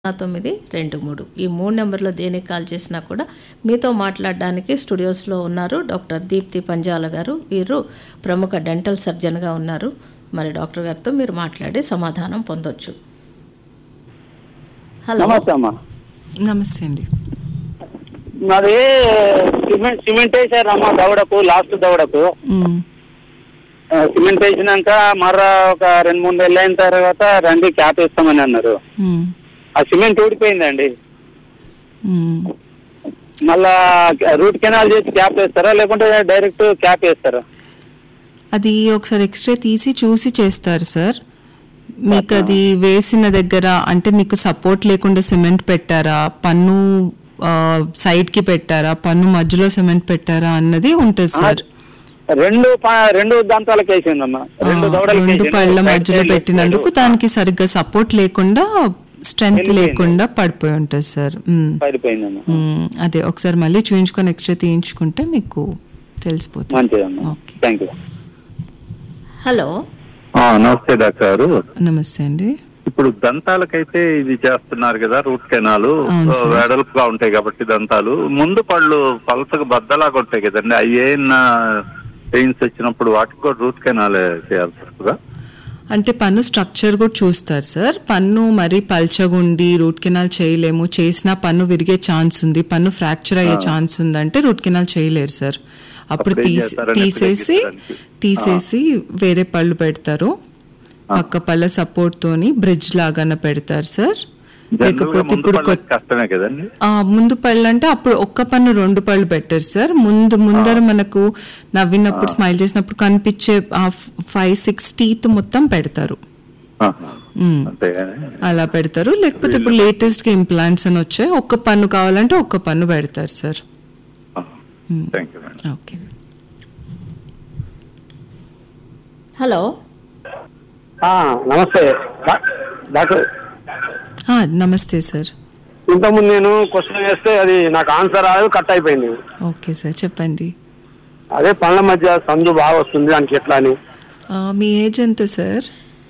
తొమ్మిది రెండు మూడు ఈ మూడు నెంబర్లో దేనికి కాల్ చేసినా కూడా మీతో మాట్లాడడానికి స్టూడియోస్లో ఉన్నారు డాక్టర్ దీప్తి పంజాల గారు వీరు ప్రముఖ డెంటల్ సర్జన్గా ఉన్నారు మరి డాక్టర్ గారితో మీరు మాట్లాడి సమాధానం పొందొచ్చు హలో నమస్తే అమ్మా నమస్తే అండి నాది సిమెంట్ సిమెంట్ వేసారమ్మా దవడకు లాస్ట్ దవడకు మ్మ్. ఆ, సిమెంట్ వేసినాక మర్రా ఒక రెండు మూడు నెలలు అయిన తర్వాత రండి క్యాప్ వేస్తామని అన్నారు మ్మ్. ఆ సిమెంట్ ఊడిపోయిందండి మ్మ్. మళ్ళా రూట్ కెనాల్ చేసి క్యాప్ వేస్తారా లేకుంటే డైరెక్ట్ క్యాప్ వేస్తారా అది ఒకసారి ఎక్స్రే తీసి చూసి చేస్తారు సార్ మీకు అది వేసిన దగ్గర అంటే మీకు సపోర్ట్ లేకుండా సిమెంట్ పెట్టారా పన్ను సైడ్ కి పెట్టారా పన్ను మధ్యలో సిమెంట్ పెట్టారా అన్నది ఉంటుంది సార్ రెండు ప- రెండు దంతాలకు వేసిందమ్మా రెండు ఆ, దవడలకు రెండు వేసింది. పళ్ళ Right మధ్యలో side, left పెట్టినందుకు side. దానికి సరిగ్గా సపోర్ట్ లేకుండా స్ట్రెంగ్త్ వెళ్ళిపోయింది. లేకుండా పడిపోయి ఉంటుంది సార్ మ్మ్. పడిపోయిందమ్మా మ్మ్. అదే ఒకసారి మళ్ళీ చూయించుకొని ఎక్స్రే తీయించుకుంటే మీకు తెలిసిపోతుంది మంచిదమ్మా ఓకే థ్యాంక్ యూ హలో నమస్తే డాక్టర్ గారు నమస్తే అండి ఇప్పుడు దంతాలకైతే ఇది చేస్తున్నారు కదా రూట్ కెనాలు అవును సార్. వెడల్పుగా ఉంటాయి కాబట్టి దంతాలు ముందు పళ్ళు పలసగా బద్దలాగా ఉంటాయి కదండి అవి ఏమన్నా పెయిన్స్ వచ్చినప్పుడు వాటికి కూడా రూట్ కెనాల్ చేయాల్సి వస్తుందా అంటే పన్ను స్ట్రక్చర్ కూడా చూస్తారు సార్ పన్ను మరీ పల్చగుండి రూట్ కెనాల్ చేయలేము చేసినా పన్ను విరిగే ఛాన్స్ ఉంది పన్ను ఫ్రాక్చర్ అయ్యే ఛాన్స్ ఉంది రూట్ కెనాల్ చేయలేరు సార్ అప్పుడు అప్పుడు ఏం తీసి చేస్తారని తీసేసి ఎప్పుడు తీసేసి వేరే పళ్ళు పెడతారు పక్క పళ్ళ సపోర్ట్ తోని బ్రిడ్జ్ లాగాన పెడతారు సార్ జనరల్గా లేకపోతే ముందు ఇప్పుడు పళ్ళకి కష్టమే కదండి ఆ, ముందు పళ్ళు అంటే అప్పుడు ఒక్క పన్ను రెండు పళ్ళు పెట్టారు సార్ ముందు ముందర మనకు నవ్వినప్పుడు స్మైల్ చేసినప్పుడు కనిపించే ఆ ఫైవ్ సిక్స్ టీత్ మొత్తం పెడతారు ఆహా. మ్మ్. అంతే అలా పెడతారు లేకపోతే ఇప్పుడు లేటెస్ట్ గా ఇంప్లాంట్స్ అని వచ్చాయి ఒక్క పన్ను కావాలంటే ఒక్క పన్ను పెడతారు sir thank you madam okay hello ఆ, నమస్తే డా- డాక్టర్ ఆ, నమస్తే సార్ ఇంతకుముందు నేను క్వశ్చన్ వేస్తే అది నాకు ఆన్సర్ రాదు కట్ అయిపోయింది ఓకే సార్ చెప్పండి అదే పళ్ళ మధ్య సందు బాగా వస్తుంది దానికి ఎట్లా అని ఆ, మీ ఏజ్ ఎంత సార్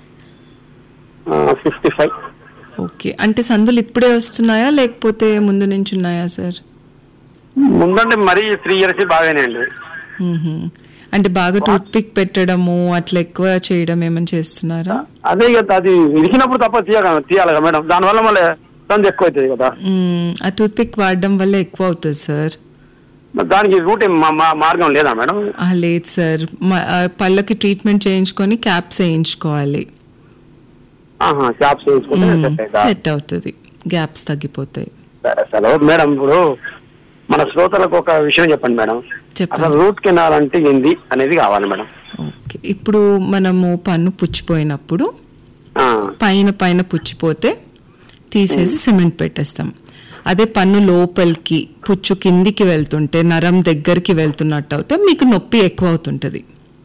ఫిఫ్టీ ఫైవ్ ఓకే అంటే సందులు ఇప్పుడే వస్తున్నాయా లేకపోతే ముందు నుంచి ఉన్నాయా సార్ ముందంటే మరీ త్రీ ఇయర్స్ బాగానే అండి మ్మ్హ్మ్. అంటే బాగా టూత్ పిక్ పెట్టడము అట్లా ఎక్కువ చేయడం ఏమైనా చేస్తున్నారా అదే ఇక అది ఇరికినప్పుడు తప్ప తీయగా తీయాలి కదా మేడం దానివల్ల మళ్ళీ సందు ఎక్కువ అవుతుంది కదా మ్మ్. ఆ టూత్ పిక్ వాడడం వల్ల ఎక్కువ అవుతుంది సార్ మరి దానికి రూట్ ఏం మా- మా- మార్గం లేదా మేడం ఆ, లేదు సార్ మ- ఆ, పళ్ళకి ట్రీట్మెంట్ చేయించుకొని క్యాప్స్ వేయించుకోవాలి ఆహా షాప్స్ వేసుకుంటే set అవుతుందా? సెట్ అవుతుంది గ్యాప్స్ తగ్గిపోతాయి సరే సరే మేడం ఇప్పుడు మన శ్రోతలకు ఒక విషయం చెప్పండి మేడం చెప్పండి. అసలు రూట్ కెనాల్ అంటే ఏంది అనేది కావాలి మేడం ఓకే ఇప్పుడు మనము పన్ను పుచ్చిపోయినప్పుడు ఆ, పైన పైన పుచ్చిపోతే తీసేసి సిమెంట్ పెట్టేస్తాం అదే పన్ను లోపలికి పుచ్చు కిందికి వెళ్తుంటే నరం దగ్గరికి వెళ్తున్నట్టు అవుతే మీకు నొప్పి ఎక్కువ అవుతుంటది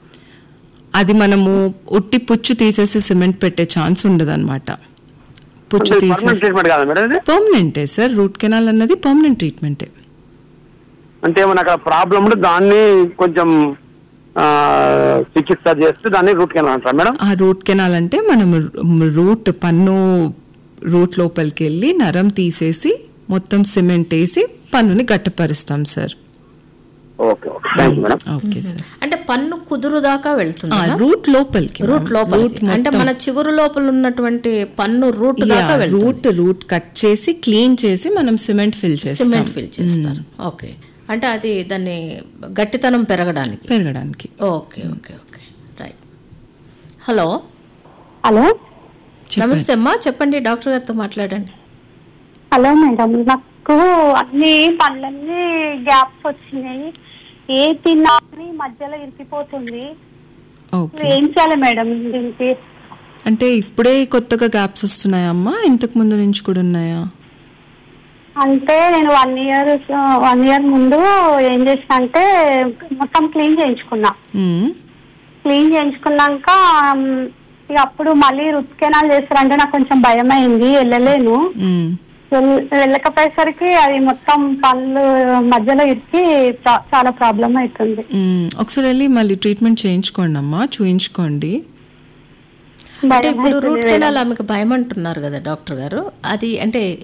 అది మనము ఉట్టి పుచ్చు తీసేసి సిమెంట్ పెట్టే ఛాన్స్ ఉండదు అనమాట పుచ్చు అంటే పర్మనెంట్ తీసేసి ట్రీట్మెంట్ కాదా మేడం ఇది పర్మనెంటే సార్ రూట్ కెనాల్ అన్నది పర్మనెంట్ ట్రీట్మెంటే అంటే ఏమైనా అక్కడ ప్రాబ్లం ఉంటే దాన్ని కొంచెం ఆ, చికిత్స చేస్తే దాన్ని రూట్ కెనాల్ అంటారా మేడం ఆ రూట్ కెనాల్ అంటే మనం రూట్ పన్ను రూట్ లోపలికి వెళ్ళి నరం తీసేసి మొత్తం సిమెంట్ వేసి పన్నుని గట్టపరుస్తాం sir okay okay thank you madam okay sir అంటే పన్ను కుదురు దాకా వెళ్తుంది రూట్ లోపలికి రూట్ లోపల అంటే మన చిగురు లోపల ఉన్నటువంటి పన్ను రూట్ దాకా వెళ్తుంది రూట్ రూట్ కట్ చేసి క్లీన్ చేసి మనం సిమెంట్ ఫిల్ చేస్తాం సిమెంట్ ఫిల్ చేస్తారు ఓకే అంటే అది దాన్ని గట్టితనం పెరగడానికి పెరగడానికి okay okay okay right hello hello నమస్తే అమ్మా చెప్పండి డాక్టర్ గారితో మాట్లాడండి హలో మేడం నాకు అన్ని పళ్ళన్నీ గ్యాప్స్ వచ్చినాయి ఏ తిన్నా కానీ మధ్యలో ఇరికిపోతుంది ఓకే ఏం చేయాలి మేడం దీనికి అంటే ఇప్పుడే కొత్తగా గ్యాప్స్ వస్తున్నాయా అమ్మా ఇంతకు ముందు నుంచి కూడా ఉన్నాయా అంటే నేను వన్ ఇయర్ వన్ ఇయర్ ముందు ఏం చేసిన అంటే మొత్తం క్లీన్ చేయించుకున్నా మ్మ్. క్లీన్ చేయించుకున్నాక ఉమ్, ఇక అప్పుడు మళ్ళీ రుత్ కెనాల్ చేస్తారంటే నాకు కొంచెం భయం అయింది వెళ్ళలేను మ్మ్. వెల్- వెళ్ళకపోయేసరికి అది మొత్తం పళ్ళు మధ్యలో ఇరికి చా- చాలా ప్రాబ్లం అవుతుంది మ్మ్. ఒకసారి వెళ్ళి మళ్ళీ ట్రీట్మెంట్ చేయించుకోండి అమ్మా చూయించుకోండి అంటే ఇప్పుడు రూట్ కెనాల్ ఆమెకు భయం అంటున్నారు కదా డాక్టర్ గారు అది అంటే